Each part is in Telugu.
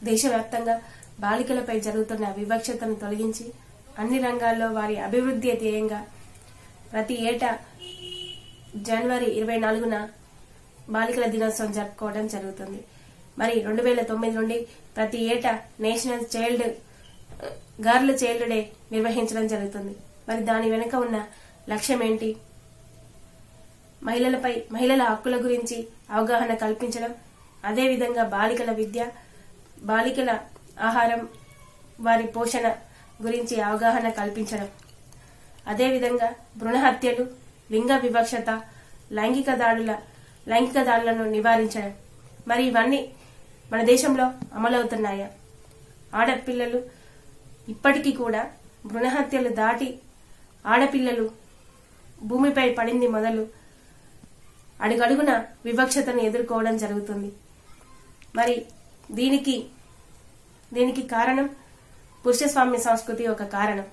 దేశవ్యాప్తంగా బాలికలపై జరుగుతున్న వివక్షతను తొలగించి అన్ని రంగాల్లో వారి అభివృద్ధి ధ్యేయంగా ప్రతి ఏటా జనవరి ఇరవై నాలుగున బాలికల దినోత్సవం జరుపుకోవడం జరుగుతుంది మరి రెండు వేల తొమ్మిది నుండి ప్రతి ఏటా national child girl child day నిర్వహించడం జరుగుతుంది మరి దాని వెనుక ఉన్న లక్ష్యం ఏంటి మహిళలపై మహిళల హక్కుల గురించి అవగాహన కల్పించడం అదేవిధంగా బాలికల విద్య బాలికల ఆహారం వారి పోషణ గురించి అవగాహన కల్పించడం అదేవిధంగా భ్రూణ హత్యలు లింగ వివక్షత లైంగిక దాడుల లైంగిక దాడులను నివారించడం మరి ఇవన్నీ మన దేశంలో అమలవుతున్నాయా ఆడపిల్లలు ఇప్పటికీ కూడా భ్రూణ హత్యలు దాటి ఆడపిల్లలు భూమిపై పడింది మొదలు అడుగడుగున వివక్షతను ఎదుర్కోవడం జరుగుతుంది మరి దీనికి దీనికి కారణం పురుషస్వామ్య సంస్కృతి ఒక కారణం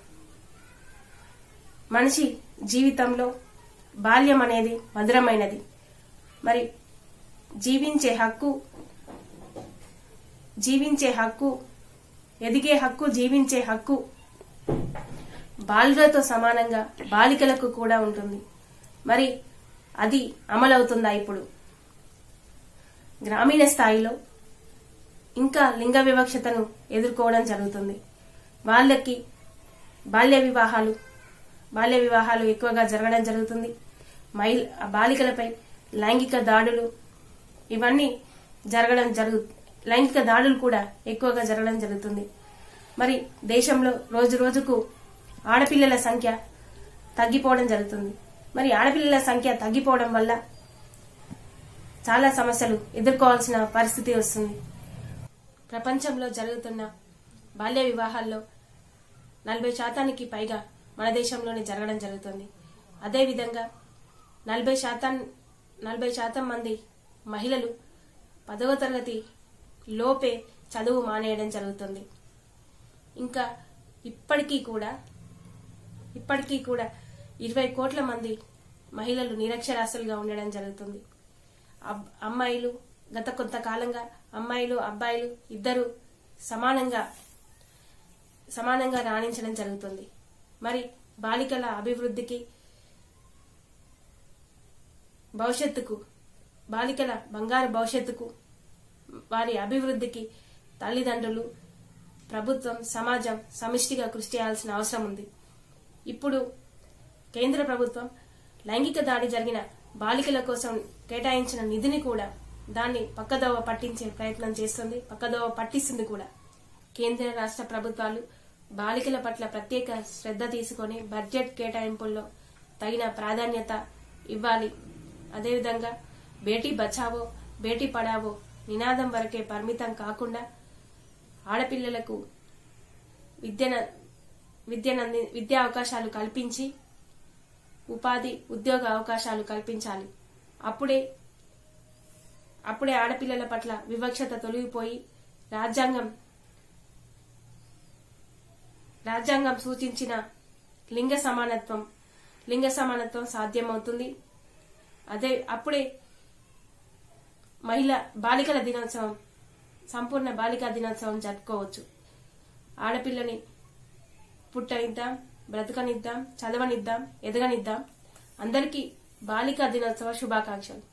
మనిషి జీవితంలో బాల్యం అనేది మధురమైనది మరి జీవించే హక్కు జీవించే హక్కు ఎదిగే హక్కు జీవించే హక్కు బాలులతో సమానంగా బాలికలకు కూడా ఉంటుంది మరి అది అమలవుతుందా ఇప్పుడు గ్రామీణ స్థాయిలో ఇంకా లింగ వివక్షతను ఎదుర్కోవడం జరుగుతుంది వాళ్ళకి బాల్య వివాహాలు బాల్య వివాహాలు ఎక్కువగా జరగడం జరుగుతుంది మహిళ బాలికలపై లైంగిక దాడులు ఇవన్నీ జరగడం జరుగు లైంగిక దాడులు కూడా ఎక్కువగా జరగడం జరుగుతుంది మరి దేశంలో రోజు రోజుకు ఆడపిల్లల సంఖ్య తగ్గిపోవడం జరుగుతుంది మరి ఆడపిల్లల సంఖ్య తగ్గిపోవడం వల్ల చాలా సమస్యలు ఎదుర్కోవాల్సిన పరిస్థితి వస్తుంది ప్రపంచంలో జరుగుతున్న బాల్య వివాహాల్లో నలభై శాతానికి పైగా మన దేశంలోనే జరగడం జరుగుతుంది అదేవిధంగా నలభై శాతం నలభై శాతం మంది మహిళలు పదవ తరగతి లోపే చదువు మానేయడం జరుగుతుంది ఇంకా ఇప్పటికీ కూడా ఇప్పటికీ కూడా ఇరవై కోట్ల మంది మహిళలు నిరక్షరాస్యులుగా ఉండడం జరుగుతుంది అబ్- అమ్మాయిలు గత కొంతకాలంగా అమ్మాయిలు అబ్బాయిలు ఇద్దరు సమానంగా సమానంగా రాణించడం జరుగుతుంది మరి బాలికల అభివృద్ధికి భవిష్యత్తుకు బాలికల బంగారు భవిష్యత్తుకు వారి అభివృద్ధికి తల్లిదండ్రులు ప్రభుత్వం సమాజం సమిష్టిగా కృషి చేయాల్సిన అవసరం ఉంది ఇప్పుడు కేంద్ర ప్రభుత్వం లైంగిక దాడి జరిగిన బాలికల కోసం కేటాయించిన నిధిని కూడా దాన్ని పక్కదోవ పట్టించే ప్రయత్నం చేస్తుంది పక్కదోవ పట్టిస్తుంది కూడా కేంద్ర రాష్ట్ర ప్రభుత్వాలు బాలికల పట్ల ప్రత్యేక శ్రద్ధ తీసుకొని బడ్జెట్ కేటాయింపుల్లో తగిన ప్రాధాన్యత ఇవ్వాలి అదేవిధంగా బేటీ బచావో బేటీ పడావో నినాదం వరకే పరిమితం కాకుండా ఆడపిల్లలకు విద్యన విద్యనంది విద్యా అవకాశాలు కల్పించి ఉపాధి ఉద్యోగ అవకాశాలు కల్పించాలి అప్పుడే అప్పుడే ఆడపిల్లల పట్ల వివక్షత తొలగిపోయి రాజ్యాంగం రాజ్యాంగం సూచించిన లింగ సమానత్వం లింగ సమానత్వం సాధ్యమవుతుంది అదే అప్పుడే మహిళ బాలికల దినోత్సవం సంపూర్ణ బాలికా దినోత్సవం జరుపుకోవచ్చు ఆడపిల్లని పుట్టనిద్దాం బ్రతకనిద్దాం చదవనిద్దాం ఎదగనిద్దాం అందరికీ బాలికా దినోత్సవ శుభాకాంక్షలు